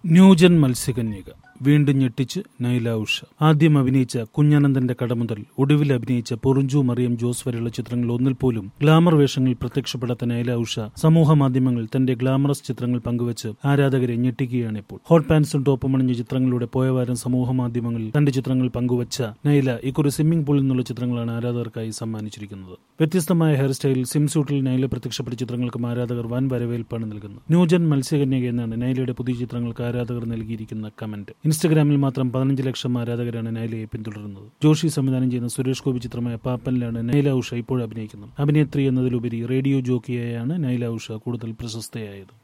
new gen മത്സ്യകന്യക വീണ്ടും ഞെട്ടിച്ച് നൈല ഉഷ ആദ്യം അഭിനയിച്ച കുഞ്ഞനന്ദന്റെ കട മുതൽ ഒടുവിൽ അഭിനയിച്ച പൊറിഞ്ചു മറിയം ജോസ് വരെയുള്ള ചിത്രങ്ങൾ ഒന്നിൽ പോലും ഗ്ലാമർ വേഷങ്ങളിൽ പ്രത്യക്ഷപ്പെടാത്ത നൈല ഉഷ സമൂഹ മാധ്യമങ്ങൾ തന്റെ ഗ്ലാമറസ് ചിത്രങ്ങൾ പങ്കുവച്ച് ആരാധകരെ ഞെട്ടിക്കുകയാണ് ഇപ്പോൾ ഹോട്ട് പാൻസും ടോപ്പും അണിഞ്ഞ ചിത്രങ്ങളിലൂടെ പോയ വാരം സമൂഹ മാധ്യമങ്ങളിൽ തന്റെ ചിത്രങ്ങൾ പങ്കുവച്ച നൈല ഇക്കുറി സ്വിമ്മിംഗ് പൂളിൽ നിന്നുള്ള ചിത്രങ്ങളാണ് ആരാധകർക്കായി സമ്മാനിച്ചിരിക്കുന്നത് വ്യത്യസ്തമായ ഹെയർ സ്റ്റൈലിൽ സിം സൂട്ടിൽ നൈല പ്രത്യക്ഷപ്പെട്ട ചിത്രങ്ങൾക്കും ആരാധകർ വൻ വരവേൽപ്പാണ് നൽകുന്നത് ന്യൂജൻ മത്സ്യകന്യക എന്നാണ് നൈലയുടെ പുതിയ ചിത്രങ്ങൾക്ക് ആരാധകർ നൽകിയിരിക്കുന്ന കമന്റ് ഇൻസ്റ്റഗ്രാമിൽ മാത്രം പതിനഞ്ച് ലക്ഷം ആരാധകരാണ് നൈലയെ പിന്തുടരുന്നത് ജോഷി സംവിധാനം ചെയ്യുന്ന സുരേഷ് ഗോപി ചിത്രമായ പാപ്പനിലാണ് നൈല ഉഷ ഇപ്പോൾ അഭിനയിക്കുന്നത് അഭിനേത്രി എന്നതിലുപരി റേഡിയോ ജോക്കിയായാണ് നൈല ഉഷ കൂടുതൽ പ്രശസ്തയായത്